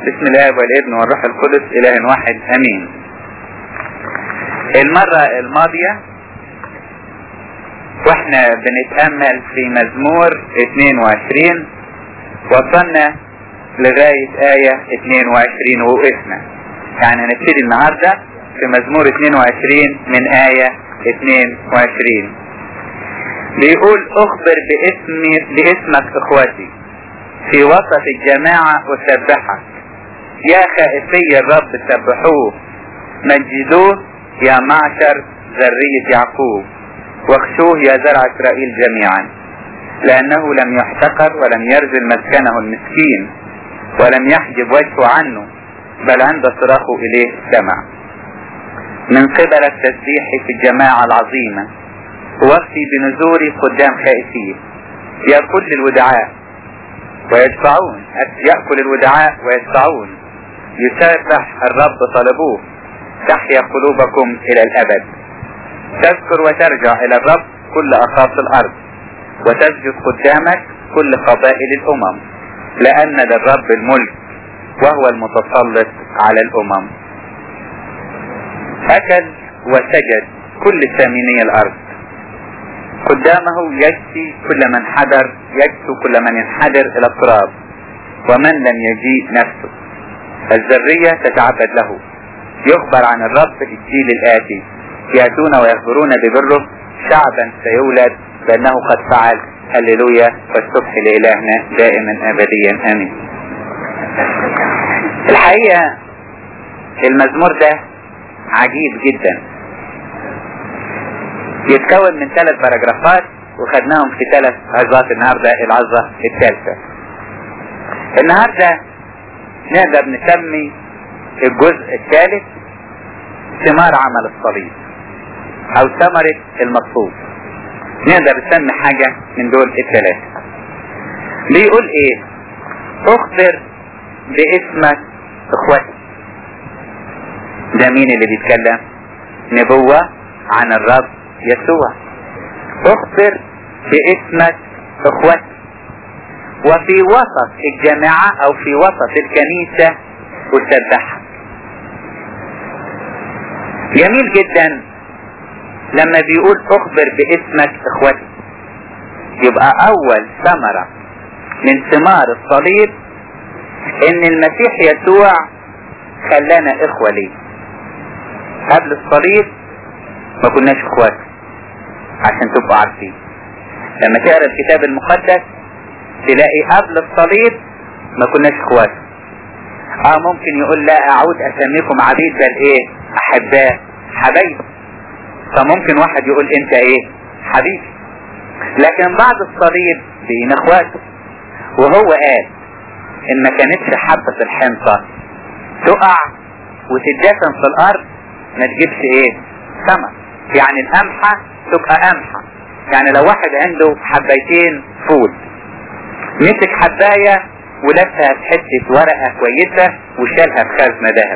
بسم الله والابن والروح القدس اله واحد امين المرة الماضية واحنا بنتأمل في مزمور 22 وصلنا لغاية آية 22 ووقفنا يعني هنبتدي النهاردة في مزمور 22 من آية 22 بيقول اخبر باسم باسمك اخوتي في وسط الجماعة اسبحك يا خائفي الرب سبحوه مجدوه يا معشر ذرية يعقوب واخشوه يا زرع اسرائيل جميعا لانه لم يحتقر ولم يرزل مسكنه المسكين ولم يحجب وجهه عنه بل عند صراخه اليه سمع من قبل التسبيح في الجماعة العظيمة وفي بنزوري قدام خائفيه يأكل الودعاء ويشفعون يأكل الودعاء ويشفعون يسبح الرب طلبوه تحيا قلوبكم إلى الأبد تذكر وترجع إلى الرب كل أخاص الأرض وتسجد قدامك كل قبائل الأمم لأن للرب الملك وهو المتسلط على الأمم أكل وسجد كل ساميني الأرض قدامه يجسي كل من حضر يجسو كل من ينحدر إلى التراب ومن لم يجيء نفسه الذرية تتعبد له يخبر عن الرب في الجيل الآتي يأتون ويخبرون ببره شعبا سيولد بأنه قد فعل هللويا والصبح لإلهنا دائما أبديا آمين الحقيقة المزمور ده عجيب جدا يتكون من ثلاث باراجرافات وخدناهم في ثلاث عظات النهارده العظة الثالثة النهارده نقدر نسمي الجزء الثالث ثمار عمل الصليب او ثمرة المطلوب نقدر نسمي حاجة من دول الثلاثة بيقول ايه اخبر باسمك اخوتي ده مين اللي بيتكلم نبوة عن الرب يسوع اخبر باسمك اخوتي وفي وسط الجماعة او في وسط الكنيسة اسبحك جميل جدا لما بيقول اخبر باسمك اخوتي يبقى اول ثمرة من ثمار الصليب ان المسيح يسوع خلانا اخوة ليه قبل الصليب ما كناش اخوات عشان تبقوا عارفين لما تقرا الكتاب المقدس تلاقي قبل الصليب ما كناش اخوات اه ممكن يقول لا اعود اسميكم عبيد بل ايه احباء حبايب فممكن واحد يقول انت ايه حبيبي لكن بعد الصليب بقينا اخوات وهو قال ان ما كانتش حبة الحنطة تقع وتدفن في الارض ما تجيبش ايه ثمر يعني القمحة تبقى قمحة يعني لو واحد عنده حبايتين فول مسك حباية ولفها في حتة ورقة كويسة وشالها في خزنة ذهب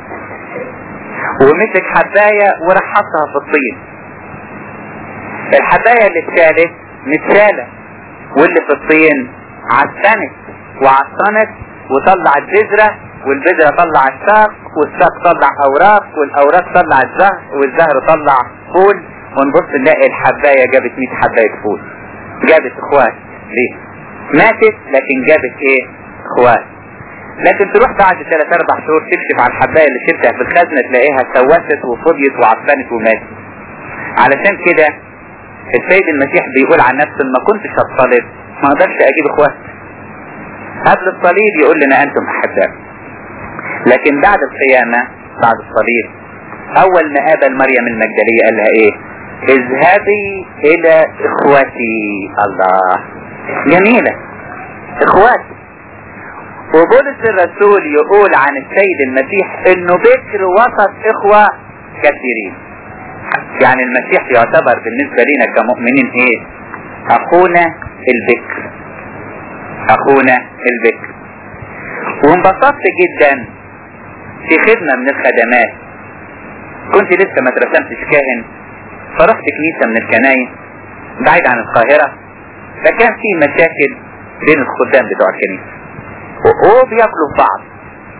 ومسك حباية وراح حطها في الطين الحباية اللي اتشالت متشالة واللي في الطين عفنت وعصنت وطلعت بذرة والبذرة طلعت ساق والساق طلع اوراق والاوراق طلعت زهر والزهر طلع فول ونبص نلاقي الحباية جابت 100 حباية فول جابت اخوات ليه ماتت لكن جابت ايه اخوات لكن تروح بعد ثلاث اربع شهور تكشف على الحباية اللي شلتها في الخزنة تلاقيها سوست وفضيت وعفنت وماتت علشان كده السيد المسيح بيقول عن نفسه ما كنتش هتصلب ما اقدرش اجيب اخوات قبل الصليب يقول لنا انتم احباء لكن بعد القيامة بعد الصليب اول ما قابل مريم المجدلية قال لها ايه اذهبي الى اخوتي الله جميلة اخواتي وبولس الرسول يقول عن السيد المسيح انه بكر وسط اخوة كثيرين يعني المسيح يعتبر بالنسبة لنا كمؤمنين ايه اخونا البكر اخونا البكر وانبسطت جدا في خدمة من الخدمات كنت لسه ما اترسمتش كاهن فرحت كنيسة من الكنايس بعيد عن القاهرة فكان في مشاكل بين الخدام بتوع الكنيسة وبياكلوا في بعض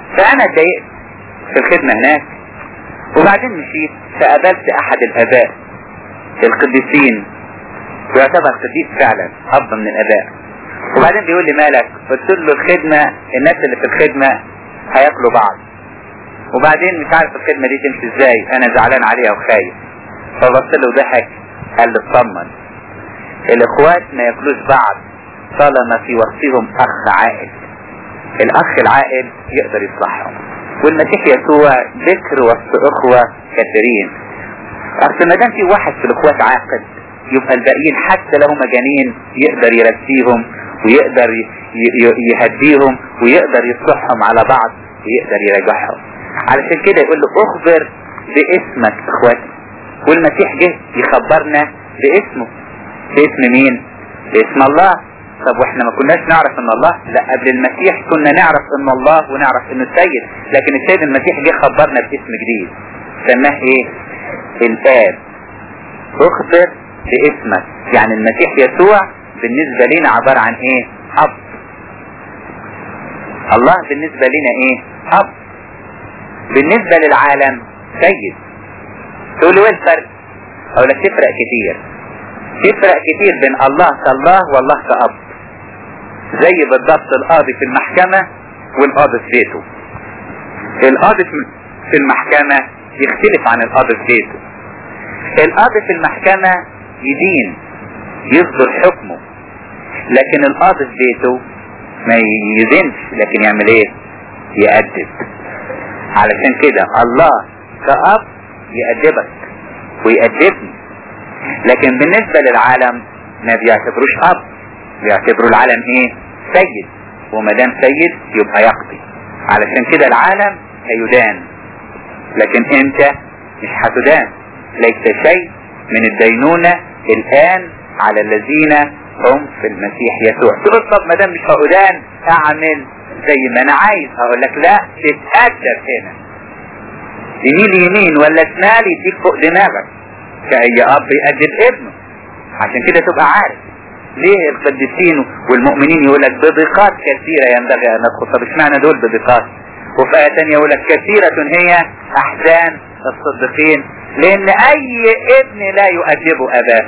فانا اتضايقت في الخدمة هناك وبعدين مشيت فقابلت احد الاباء القديسين ويعتبر قديس فعلا اب من الاباء وبعدين بيقول لي مالك قلت له الخدمة الناس اللي في الخدمة هياكلوا بعض وبعدين مش عارف الخدمة دي تمشي ازاي انا زعلان عليها وخايف فبص له وضحك قال لي اطمن الاخوات ما ياكلوش بعض طالما في وسطهم اخ عاقل الاخ العاقل يقدر يصلحهم والمسيح يسوع ذكر وسط اخوة كثيرين اصل ما دام في واحد في الاخوات عاقل يبقى الباقيين حتى لو مجانين يقدر يرسيهم ويقدر يهديهم ويقدر يصلحهم على بعض ويقدر يرجعهم علشان كده يقول له اخبر باسمك اخواتي والمسيح جه يخبرنا باسمه باسم مين باسم الله طب واحنا ما كناش نعرف ان الله لا قبل المسيح كنا نعرف ان الله ونعرف انه السيد لكن السيد المسيح جه خبرنا باسم جديد سماه ايه الاب اخبر باسمك يعني المسيح يسوع بالنسبة لنا عبارة عن ايه اب الله بالنسبة لنا ايه اب بالنسبة للعالم سيد تقول له ايه الفرق اقول لك تفرق كتير تفرق كتير بين الله كالله والله كأب زي بالضبط القاضي في المحكمة والقاضي في بيته القاضي في المحكمة يختلف عن القاضي في بيته القاضي في المحكمة يدين يصدر حكمه لكن القاضي في بيته ما يدينش لكن يعمل ايه يأدب علشان كده الله كأب يأدبك ويأدبني لكن بالنسبة للعالم ما بيعتبروش اب بيعتبروا العالم ايه سيد وما دام سيد يبقى يقضي علشان كده العالم هيدان لكن انت مش هتدان ليس شيء من الدينونة الان على الذين هم في المسيح يسوع تقول طب ما دام مش هأدان اعمل زي ما انا عايز هقول لك لا تتأدب هنا يمين يمين ولا شمال يديك فوق دماغك كأي اب يأدب ابنه عشان كده تبقى عارف ليه القديسين والمؤمنين يقول لك بضيقات كثيرة ينبغي ان ندخل طب اشمعنى دول بضيقات وفي آية تانية يقول لك كثيرة هي احزان الصديقين لان اي ابن لا يؤدبه اباه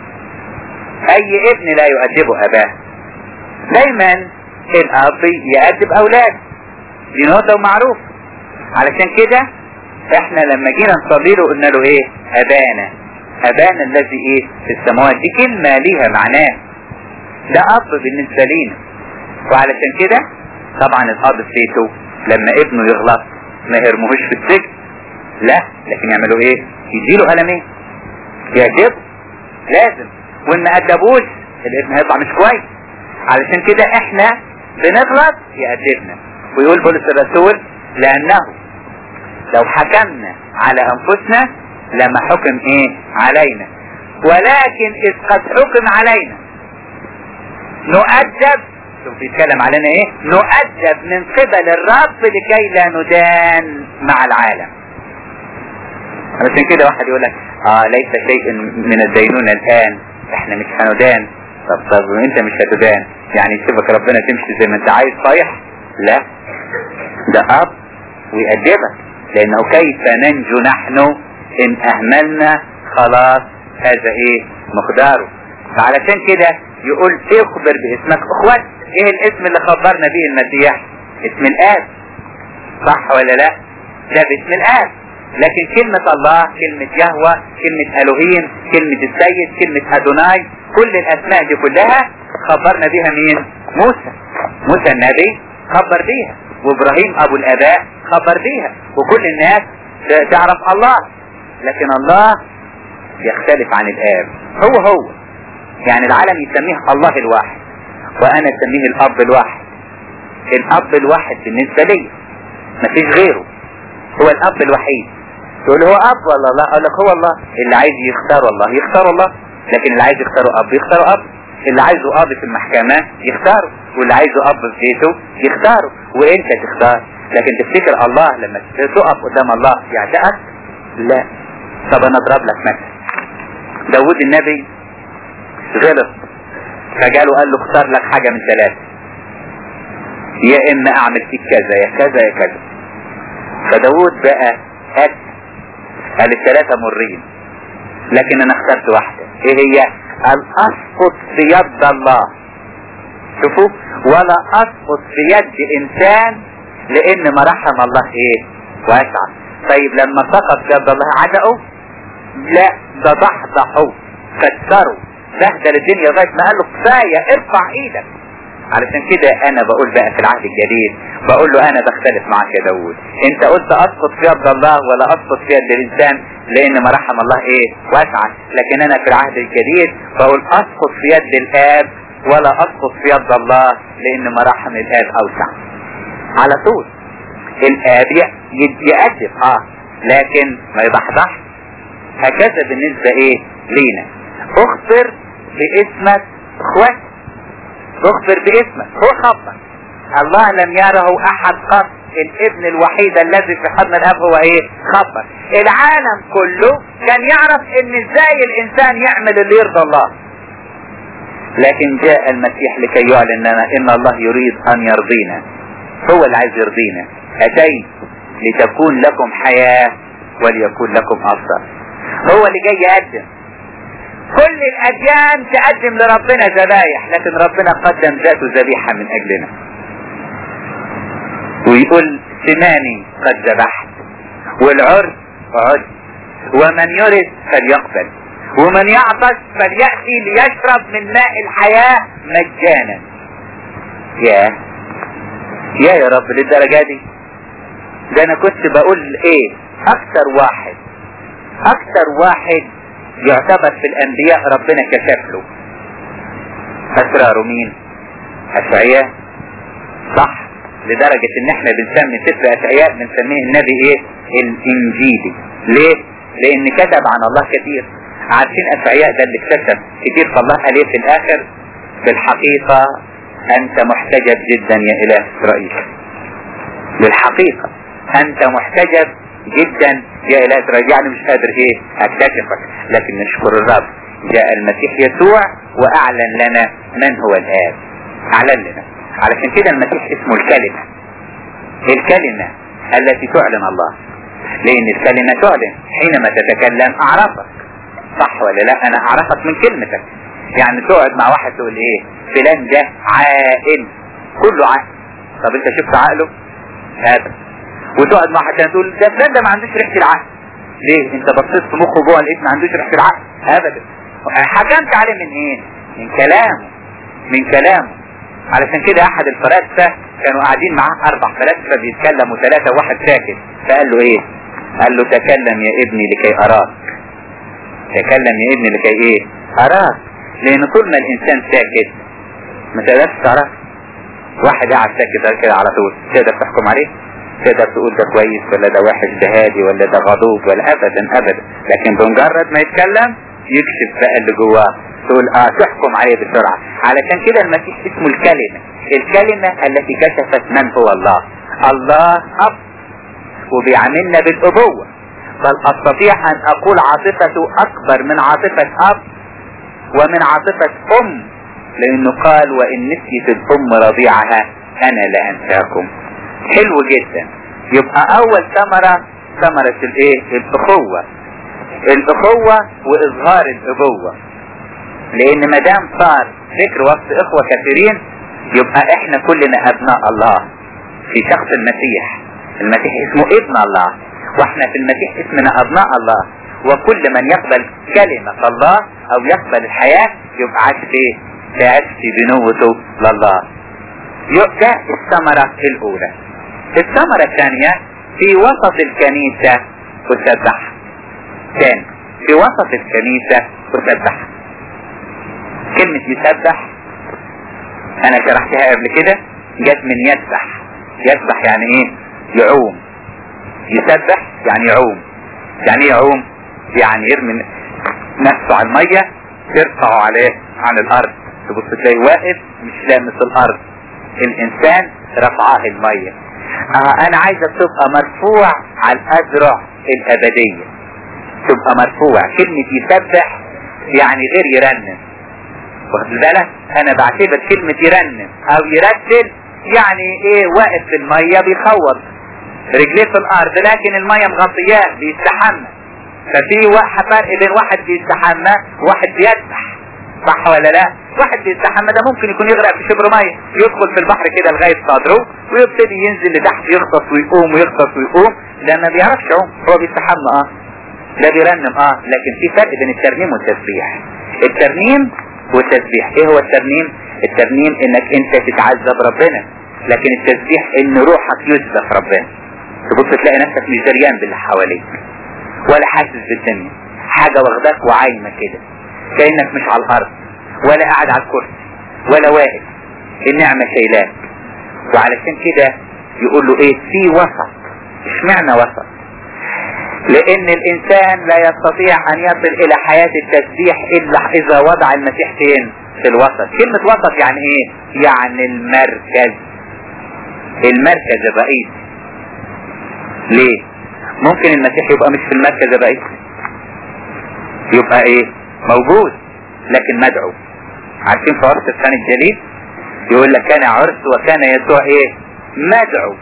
اي ابن لا يؤدبه اباه دايما الاب يأدب اولاده دي نقطة ومعروف علشان كده احنا لما جينا نصلي له قلنا له ايه ابانا ابانا الذي ايه في السماوات دي كلمة ليها معناه ده اب بالنسبة لينا وعلشان كده طبعا الاب في بيته لما ابنه يغلط ما يرموهوش في السجن لا لكن يعملوا ايه يديله قلمين يعجبه لازم وان ما ادبوش الابن هيطلع مش كويس علشان كده احنا بنغلط يأدبنا ويقول بولس الرسول لانه لو حكمنا على انفسنا لما حكم ايه علينا ولكن اذ قد حكم علينا نؤدب شوف بيتكلم علينا ايه نؤدب من قبل الرب لكي لا ندان مع العالم علشان كده واحد يقول لك اه ليس شيء من الدينونة الان احنا مش هندان طب طب انت مش هتدان يعني يسيبك ربنا تمشي زي ما انت عايز صايح لا ده اب ويأدبك لانه كيف ننجو نحن ان اهملنا خلاص هذا ايه مقداره فعلشان كده يقول اخبر باسمك اخوات ايه الاسم اللي خبرنا به المسيح اسم الاب صح ولا لا ده باسم الاب لكن كلمة الله كلمة يهوى كلمة الوهيم كلمة السيد كلمة ادوناي كل الاسماء دي كلها خبرنا بها مين موسى موسى النبي خبر بيها وابراهيم ابو الاباء خبر بيها وكل الناس تعرف الله لكن الله يختلف عن الاب هو هو يعني العالم يسميه الله الواحد وانا اسميه الاب الواحد الاب الواحد بالنسبة لي مفيش غيره هو الاب الوحيد تقول له هو اب ولا لا اقول لك هو الله اللي عايز يختار الله يختار الله لكن اللي عايز يختاره اب يختاره اب اللي عايزه اب في المحكمة يختاره واللي عايزه اب في بيته يختاره وانت تختار لكن تفتكر الله لما تقف قدام الله يعتقد لا طب انا اضرب لك مثل داود النبي غلط فجاله قال له اختار لك حاجة من ثلاثة يا اما اعمل فيك كذا يا كذا يا كذا فداود بقى قال قال الثلاثة مرين لكن انا اخترت واحدة ايه هي قال اسقط في يد الله شوفوا ولا اسقط في يد انسان لان مراحم الله ايه واسعة طيب لما سقط في يد الله عدقه لا ده ضحضحوا كسروا بهدل الدنيا لغايه ما قال له كفايه ارفع ايدك علشان كده انا بقول بقى في العهد الجديد بقول له انا بختلف معاك يا داوود انت قلت اسقط في يد الله ولا اسقط في يد الانسان لان مراحم الله ايه واسعه لكن انا في العهد الجديد بقول اسقط في يد الاب ولا اسقط في يد الله لان مراحم الاب اوسع على طول الاب يقدم اه لكن ما يضحضحش هكذا بالنسبة ايه لينا اخبر باسمك اخوات اخبر باسمك هو خبر الله لم يره احد قط الابن الوحيد الذي في حضن الاب هو ايه خبر العالم كله كان يعرف ان ازاي الانسان يعمل اللي يرضى الله لكن جاء المسيح لكي يعلن لنا ان الله يريد ان يرضينا هو اللي عايز يرضينا اتيت لتكون لكم حياة وليكون لكم افضل هو اللي جاي يقدم كل الاديان تقدم لربنا ذبايح لكن ربنا قدم ذاته ذبيحة من اجلنا ويقول سناني قد ذبحت والعرس عد ومن يرد فليقبل ومن يعطش فليأتي ليشرب من ماء الحياة مجانا يا يا يا رب للدرجة دي ده انا كنت بقول ايه اكتر واحد اكتر واحد يعتبر في الانبياء ربنا كشف له اسراره مين اشعياء صح لدرجة ان احنا بنسمي سفر اشعياء بنسميه النبي ايه الانجيلي ليه لان كتب عن الله كتير عارفين اشعياء ده اللي اكتشف كتير فالله قال ايه في الاخر في الحقيقة انت محتجب جدا يا اله اسرائيل للحقيقة انت محتجب جدا يا اله اسرائيل يعني مش قادر ايه اكتشفك لكن نشكر الرب جاء المسيح يسوع واعلن لنا من هو الاب اعلن لنا علشان كده المسيح اسمه الكلمة الكلمة التي تعلن الله لان الكلمة تعلن حينما تتكلم اعرفك صح ولا لا انا اعرفك من كلمتك يعني تقعد مع واحد تقول ايه فلان ده عاقل كله عقل طب انت شفت عقله هذا وتقعد مع حد تقول ده فلان ده ما عندوش ريحه العقل ليه انت بصيت في مخه جوه لقيت ما عندوش ريحه العقل ابدا حكمت عليه من ايه من كلامه من كلامه علشان كده احد الفلاسفه كانوا قاعدين معاه اربع فلاسفه بيتكلموا ثلاثه وواحد ساكت فقال له ايه قال له تكلم يا ابني لكي اراك تكلم يا ابني لكي ايه اراك لان طول ما الانسان ساكت ما تقدرش تعرف واحد قاعد ساكت كده على طول تقدر تحكم عليه تقدر تقول ده كويس ولا ده وحش ده هادي ولا ده غضوب ولا ابدا ابدا لكن بمجرد ما يتكلم يكشف بقى اللي جواه تقول اه تحكم عليه بسرعة علشان كده المسيح اسمه الكلمة الكلمة التي كشفت من هو الله الله اب وبيعاملنا بالابوة بل استطيع ان اقول عاطفته اكبر من عاطفة اب ومن عاطفة ام لانه قال وان نسيت الام رضيعها انا لا انساكم حلو جدا يبقى اول ثمرة ثمرة الايه الاخوة الاخوة واظهار الابوة لان ما دام صار فكر وسط اخوة كثيرين يبقى احنا كلنا ابناء الله في شخص المسيح المسيح اسمه ابن الله واحنا في المسيح اسمنا ابناء الله وكل من يقبل كلمة الله او يقبل الحياة يبقى عاش ايه تعيش في بنوته لله يبقى الثمرة الاولى الثمرة الثانية في وسط الكنيسة تسبح ثاني في وسط الكنيسة تسبح كلمة يسبح انا شرحتها قبل كده جت من يسبح يسبح يعني ايه يعوم يسبح يعني يعوم يعني ايه يعوم يعني يرمي نفسه على المية ترفعه عليه عن الارض تبص تلاقي واقف مش لامس الارض الانسان رفعاه المية آه انا عايزك تبقى مرفوع على الاذرع الابدية تبقى مرفوع كلمة يسبح يعني غير يرنم واخد بالك انا بعتبر كلمة يرنم او يرتل يعني ايه واقف في المية بيخوض رجليه في الارض لكن المية مغطياه بيستحمى ففي واحد فرق بين واحد بيستحمى وواحد بيسبح صح ولا لا واحد بيستحمى ده ممكن يكون يغرق في شبر ميه يدخل في البحر كده لغايه صدره ويبتدي ينزل لتحت يغطس ويقوم ويغطس ويقوم ده ما بيعرفش يعوم هو بيستحمى اه ده بيرنم اه لكن في فرق بين الترنيم والتسبيح الترنيم والتسبيح ايه هو الترنيم الترنيم انك انت تتعذب ربنا لكن التسبيح ان روحك يسبح ربنا تبص تلاقي نفسك مش دريان باللي حواليك ولا حاسس بالدنيا حاجة واخداك وعايمة كده كأنك مش على الارض ولا قاعد على الكرسي ولا واقف النعمة شايلاك وعلشان كده يقول له ايه في وسط اشمعنى وسط لان الانسان لا يستطيع ان يصل الى حياة التسبيح الا اذا وضع المسيح فين في الوسط كلمة وسط يعني ايه يعني المركز المركز الرئيسي ليه ممكن المسيح يبقى مش في المركز الرئيسي يبقى ايه موجود لكن مدعو عارفين في عرس الثاني الجليل يقول لك كان عرس وكان يسوع ايه مدعو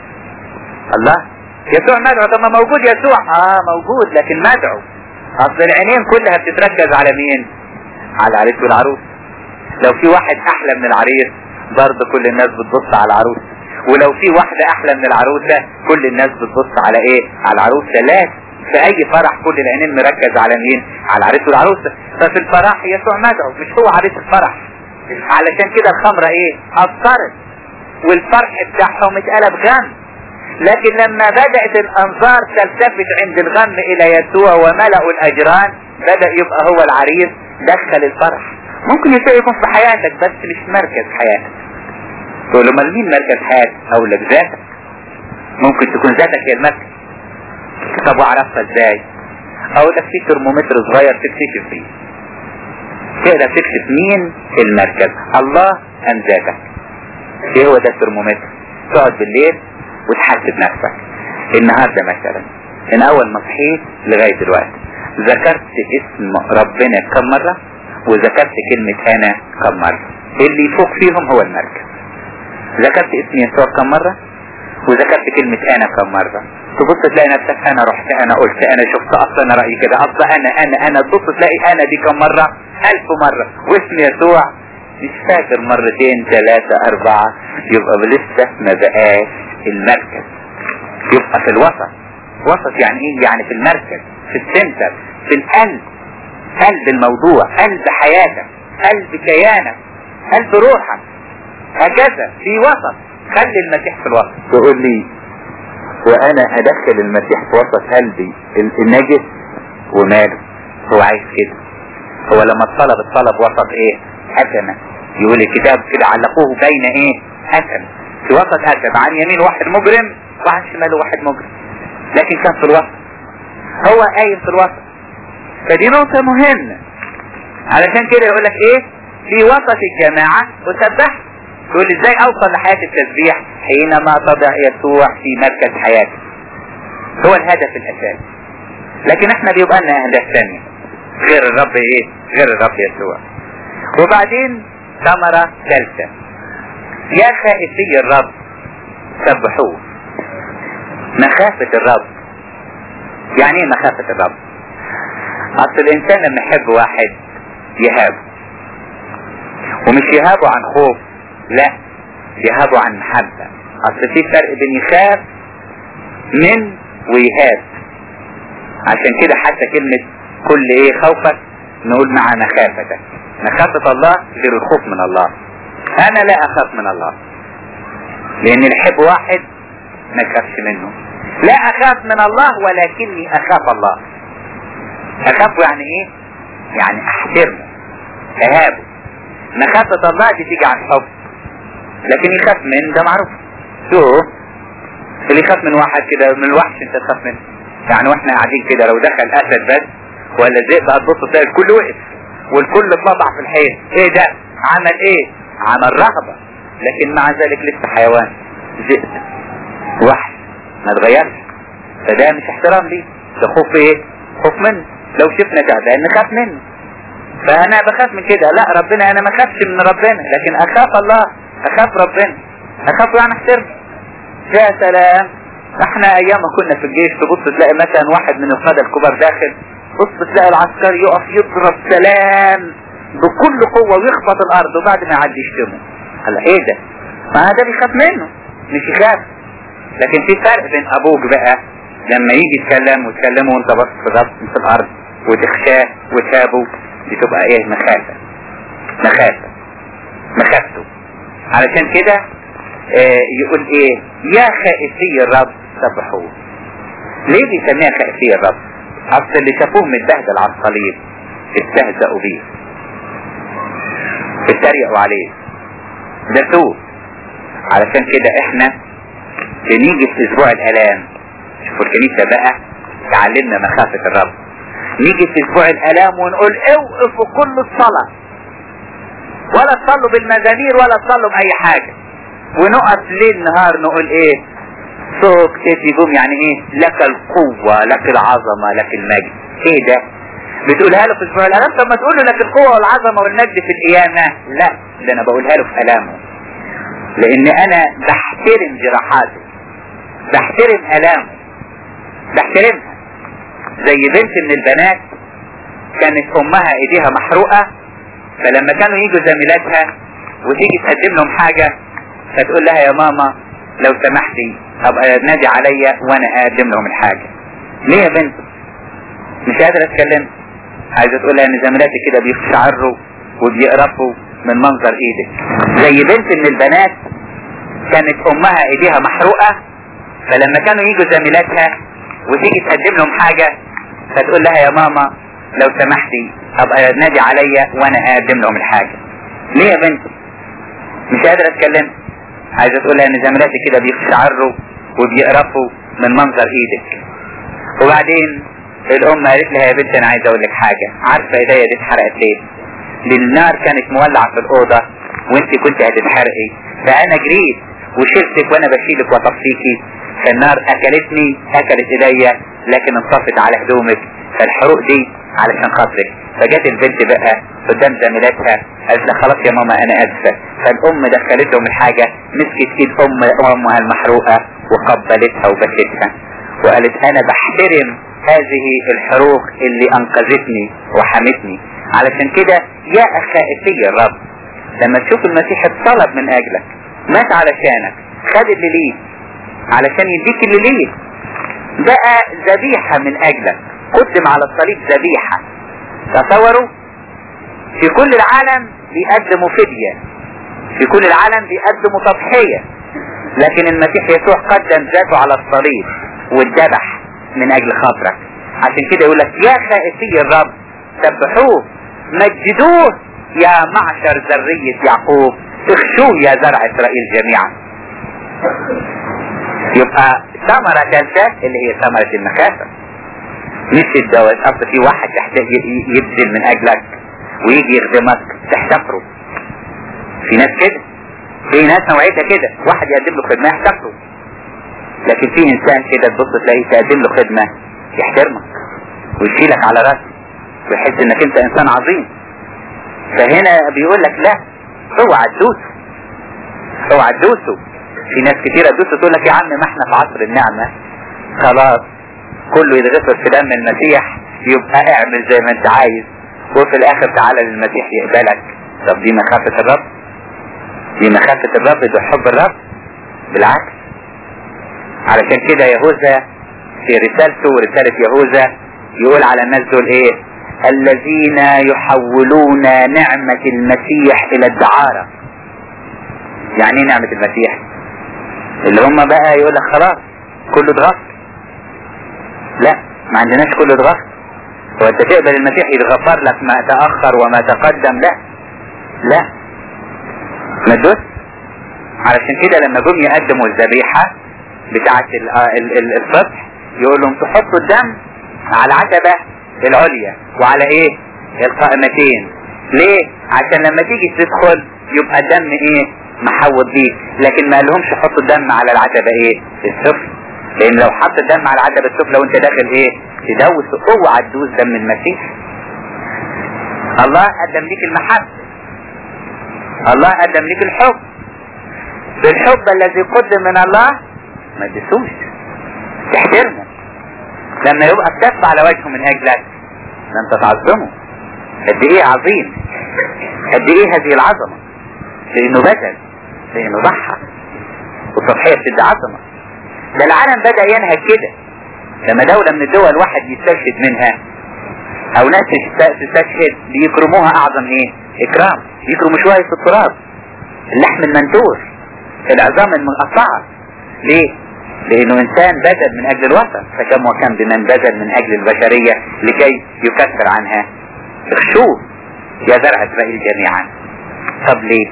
الله يسوع مدعو طب ما موجود يسوع اه موجود لكن مدعو اصل العينين كلها بتتركز على مين على العريس والعروس لو في واحد احلى من العريس برضه كل الناس بتبص على العروس ولو في واحدة احلى من العروسة كل الناس بتبص على ايه على العروسة لا في اي فرح كل العينين مركز على مين على العريس والعروسة ففي الفرح يسوع مدعو مش هو عريس الفرح علشان كده الخمرة ايه اثرت والفرح بتاعهم اتقلب غم لكن لما بدأت الانظار تلتفت عند الغم الى يسوع وملأوا الاجران بدأ يبقى هو العريس دخل الفرح ممكن يسوع يكون في حياتك بس مش مركز حياتك تقول له امال مين مركز حياتك اقول لك ذاتك ممكن تكون ذاتك هي المركز طب واعرفها ازاي اقول لك في ترمومتر صغير تكتشف فيه تقدر تكشف مين المركز الله ام ذاتك ايه هو ده الترمومتر تقعد بالليل وتحاسب نفسك النهارده مثلا من اول ما صحيت لغايه دلوقتي ذكرت اسم ربنا كم مره وذكرت كلمه انا كم مره اللي يفوق فيهم هو المركز ذكرت اسم يسوع كم مرة وذكرت كلمة انا كم مرة تبص تلاقي نفسك انا رحت انا قلت انا شفت اصلا انا رأيي كده اصلا انا انا انا تبص تلاقي انا دي كم مرة الف مرة واسم يسوع مش فاكر مرتين ثلاثة اربعة يبقى لسه ما بقاش المركز يبقى في الوسط وسط يعني ايه يعني في المركز في السنتر في القلب قلب الموضوع قلب حياتك قلب كيانك قلب روحك هكذا في وسط خلي المسيح في الوسط تقول لي وانا ادخل المسيح في وسط قلبي النجس وماله هو عايز كده هو لما الطلب الطلب وسط ايه حسنة يقول الكتاب كده علقوه بين ايه حسنة في وسط حسنة عن يمين واحد مجرم وعن شماله واحد مجرم لكن كان في الوسط هو قايم في الوسط فدي نقطة مهمة علشان كده يقول لك ايه في وسط الجماعة وسبحت تقول ازاي اوصل لحياة التسبيح حينما تضع يسوع في مركز حياتك هو الهدف الاساسي لكن احنا بيبقى لنا اهداف ثانية غير الرب ايه غير الرب يسوع وبعدين ثمرة ثالثة يا خائفي الرب سبحوه مخافة الرب يعني ايه مخافة الرب اصل الانسان لما يحب واحد يهابه ومش يهابه عن خوف لا يهابوا عن محبة اصل في فرق بين يخاف من ويهاب عشان كده حتى كلمة كل ايه خوفك نقول مع مخافتك مخافة الله غير الخوف من الله انا لا اخاف من الله لان اللي يحب واحد ما يخافش منه لا اخاف من الله ولكني اخاف الله اخاف يعني ايه يعني احترمه اهابه مخافة الله دي تيجي عن حب لكن يخاف من ده معروف شو اللي يخاف من واحد كده من الوحش انت تخاف منه يعني واحنا قاعدين كده لو دخل اسد بس ولا ذئب هتبص تلاقي الكل وقف والكل اتضع في الحيط ايه ده عمل ايه عمل رهبة لكن مع ذلك لسه حيوان ذئب وحش ما اتغيرش فده مش احترام ليه ده خوف ايه خوف منه لو شفنا تعبان نخاف منه فانا بخاف من كده لا ربنا انا ما اخافش من ربنا لكن اخاف الله اخاف ربنا اخاف يعني احترم يا سلام احنا ايام ما كنا في الجيش تبص تلاقي مثلا واحد من القادة الكبار داخل بص تلاقي العسكري يقف يضرب سلام بكل قوة ويخبط الارض وبعد ما يعدي يشتمه هلا ايه ده ما هذا بيخاف منه مش يخاف لكن في فرق بين ابوك بقى لما يجي يتكلم وتكلمه وانت بص في الرأس في الارض وتخشاه وتابه دي تبقى ايه مخافة مخافة مخافته علشان كده اه يقول ايه يا خائفي الرب سبحوه ليه بيسميها خائفي الرب اصل اللي شافوه متبهدل على الصليب استهزأوا بيه اتريقوا عليه دسوه علشان كده احنا بنيجي في اسبوع الالام شوفوا الكنيسة بقى تعلمنا مخافة الرب نيجي في اسبوع الالام ونقول اوقفوا كل الصلاة ولا تصلوا بالمزامير ولا تصلوا باي حاجة ونقف ليل نهار نقول ايه صوت كتفي جم يعني ايه لك القوة لك العظمة لك المجد ايه ده بتقولها له في اسبوع الالام طب ما تقول له لك القوة والعظمة والمجد في القيامة لا ده انا بقولها له في الامه لان انا بحترم جراحاته بحترم الامه بحترمها زي بنت من البنات كانت امها ايديها محروقة فلما كانوا يجوا زميلاتها وتيجي تقدم لهم حاجة فتقول لها يا ماما لو سمحتي ابقى نادي عليا وانا اقدم لهم الحاجة ليه يا بنت مش قادرة اتكلم عايزة تقول لها ان زميلاتي كده بيشعروا وبيقرفوا من منظر ايدك زي بنت من البنات كانت امها ايديها محروقة فلما كانوا يجوا زميلاتها وتيجي تقدم لهم حاجة فتقول لها يا ماما لو سمحتي ابقى نادي عليا وانا اقدم لهم الحاجة ليه يا بنت مش قادرة اتكلم عايزة تقول لها ان زميلاتي كده بيشعروا وبيقرفوا من منظر ايدك وبعدين الام قالت لها يا بنت انا عايزة اقول لك حاجة عارفة ايديا دي اتحرقت ليه للنار كانت مولعة في الاوضة وانت كنت هتتحرقي فانا جريت وشلتك وانا بشيلك واطفيكي فالنار اكلتني اكلت ايديا لكن انطفت على هدومك فالحروق دي علشان خاطرك فجت البنت بقى قدام زميلاتها قالت لها خلاص يا ماما انا اسفه فالام دخلت لهم الحاجه مسكت ايد ام امها المحروقه وقبلتها وبكتها وقالت انا بحترم هذه الحروق اللي انقذتني وحمتني علشان كده يا اخائفي الرب لما تشوف المسيح اتصلب من اجلك مات علشانك خد اللي ليه علشان يديك اللي ليه بقى ذبيحة من اجلك قدم على الصليب ذبيحة تصوروا في كل العالم بيقدموا فدية في كل العالم بيقدموا تضحية لكن المسيح يسوع قدم ذاته على الصليب والذبح من اجل خاطرك عشان كده يقول لك يا خائفي الرب سبحوه مجدوه يا معشر ذرية يعقوب اخشوه يا زرع اسرائيل جميعا يبقى ثمرة ثالثة اللي هي ثمرة المخافة مش الدواء اصل في واحد يحتاج يبذل من اجلك ويجي يخدمك تحتقره في ناس كده في ناس نوعيتها كده واحد يقدم له خدمة يحتقره لكن في انسان كده تبص تلاقيه تقدم له خدمة يحترمك ويشيلك على راسه ويحس انك انت انسان عظيم فهنا بيقول لك لا اوعى تدوسه اوعى تدوسه في ناس كتيرة تدوسه تقول لك يا عم ما احنا في عصر النعمة خلاص كله يتغفر في دم المسيح يبقى اعمل زي ما انت عايز وفي الاخر تعالى للمسيح يقبلك طب دي مخافة الرب دي مخافة الرب ده حب الرب بالعكس علشان كده يهوذا في رسالته ورسالة يهوذا يقول على الناس دول ايه الذين يحولون نعمة المسيح الى الدعارة يعني ايه نعمة المسيح اللي هم بقى يقول لك خلاص كله اتغفر لا ما عندناش كله اتغفر هو انت تقبل المسيح يتغفر لك ما تأخر وما تقدم لا لا ما تدوس علشان كده لما جم يقدموا الذبيحة بتاعة الفتح يقول لهم تحطوا الدم على العتبة العليا وعلى ايه القائمتين ليه عشان لما تيجي تدخل يبقى الدم ايه محوط بيك لكن ما لهمش حطوا الدم على العتبة ايه السفل لان لو حط الدم على العتبة السفلى وانت داخل ايه تدوس اوعى تدوس دم المسيح الله قدم ليك المحبة الله قدم ليك الحب بالحب الذي قدم من الله ما تدوسوش تحترمه لما يبقى الكف على وجهه من اجلك ده انت تعظمه قد ايه عظيم قد ايه هذه العظمة لانه بذل لانه ضحى والتضحية بتدي عظمة ده العالم بدأ ينهج كده لما دولة من الدول واحد يستشهد منها او ناس تستشهد بيكرموها اعظم ايه اكرام يكرموا شوية في التراب اللحم المنتور العظام المقطعة ليه لانه انسان بذل من اجل الوطن فكم وكم بمن بذل من اجل البشرية لكي يكفر عنها اخشوه يا زرع اسرائيل جميعا طب ليه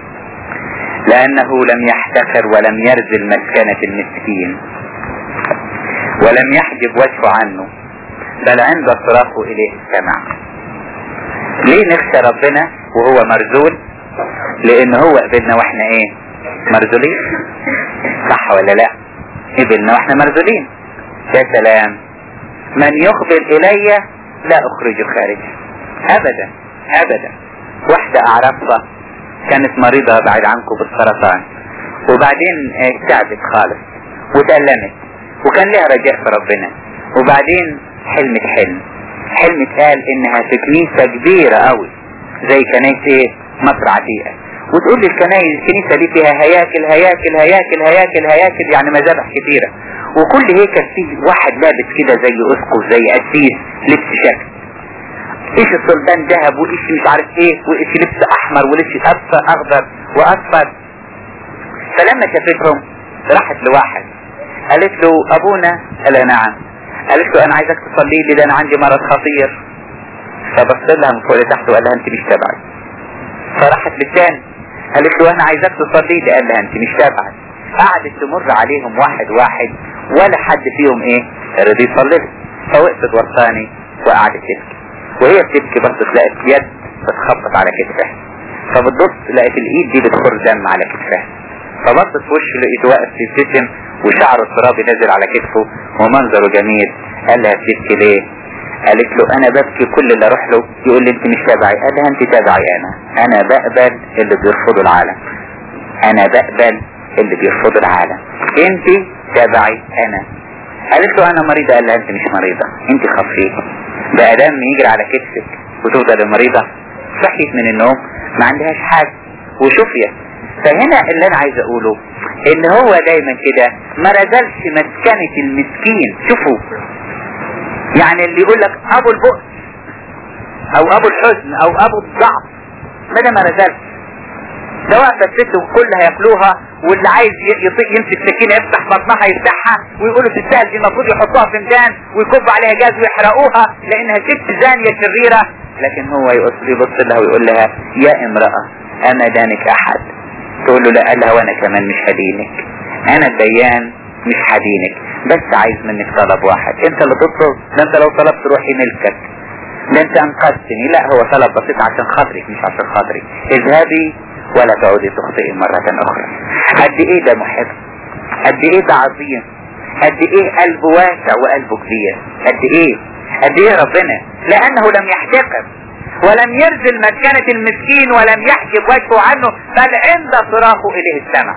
لانه لم يحتقر ولم يرزل مسكنة المسكين ولم يحجب وجهه عنه بل عند صراخه اليه استمع ليه نخشى ربنا وهو مرزول لان هو قبلنا واحنا ايه مرزولين صح ولا لا قبلنا واحنا مرزولين يا سلام من يقبل الي لا اخرجه خارجه ابدا ابدا واحدة اعرفها كانت مريضة بعد عنكم بالسرطان وبعدين تعبت خالص وتألمت وكان لها رجاء في ربنا وبعدين حلمت حلم حلمت قال انها في كنيسة كبيرة قوي زي كنيسة مصر عتيقة وتقول لي الكنايس الكنيسة دي فيها هياكل هياكل هياكل هياكل هياكل يعني مذابح كتيرة وكل هيكل فيه واحد لابس كده زي اسقف زي قسيس لبس شكل ايش الصلبان ذهب وايش مش عارف ايه وايش لبس احمر ولبس اصفر اخضر واصفر فلما شافتهم راحت لواحد قالت له ابونا قال نعم قالت له انا عايزك تصلي لي ده انا عندي مرض خطير فبص لها من فوق لتحت وقال لها انت مش تبعي فراحت للثاني قالت له انا عايزك تصلي لي قال لها انت مش تبعي قعدت تمر عليهم واحد واحد ولا حد فيهم ايه رضي يصلي له فوقفت وسطاني وقعدت تبكي وهي بتبكي بصت لقت يد بتخبط على كتفها فبتبص لقت الايد دي بتخر دم على كتفها فبصت في وشه لقيته واقف يبتسم وشعره الترابي نازل على كتفه ومنظره جميل قال لها بتبكي ليه قالت له انا ببكي كل اللي اروح له يقول لي انت مش تبعي قال لها انت تبعي انا انا بقبل اللي بيرفضوا العالم انا بقبل اللي بيرفضوا العالم انت تبعي انا قالت له انا مريضة قال لها انت مش مريضة انت خفيفة ده دم يجري على كتفك وتفضل المريضة صحيت من النوم ما عندهاش حاجة وشفيت فهنا اللي انا عايز اقوله ان هو دايما كده ما رزلش مسكنة المسكين شوفوا يعني اللي يقول لك ابو البؤس او ابو الحزن او ابو الضعف ما ده ما رزلش ده واقفة الست وكلها ياكلوها واللي عايز يطيق يمسك سكينة يفتح بطنها يفتحها ويقولوا تستاهل دي المفروض يحطوها في ميدان ويكب عليها جاز ويحرقوها لانها ست زانية شريرة لكن هو يبص لها ويقول لها يا امرأة اما دانك احد تقول له لا قال لها وانا كمان مش هدينك انا الديان مش هدينك بس عايز منك طلب واحد انت اللي تطلب ده انت لو طلبت روحي ملكك ده انت انقذتني لا هو طلب بسيط عشان خاطرك مش عشان خاطري اذهبي ولا تعودي تخطئي مرة اخرى قد ايه ده محب قد ايه ده عظيم قد ايه قلبه واسع وقلبه كبير قد ايه قد ايه ربنا لانه لم يحتقر ولم يرزل مسكنة المسكين ولم يحجب وجهه عنه بل عند صراخه اليه السماء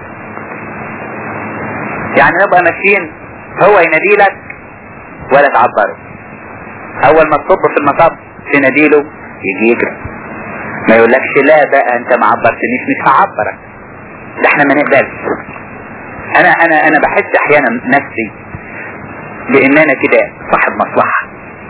يعني نبقى ماشيين هو يناديلك ولا تعبره اول ما تصب في المطب تناديله يجي يجري ما يقولكش لا بقى انت ما عبرتنيش مش هعبرك ده احنا ما نقبلش انا انا انا بحس احيانا نفسي بان انا كده صاحب مصلحة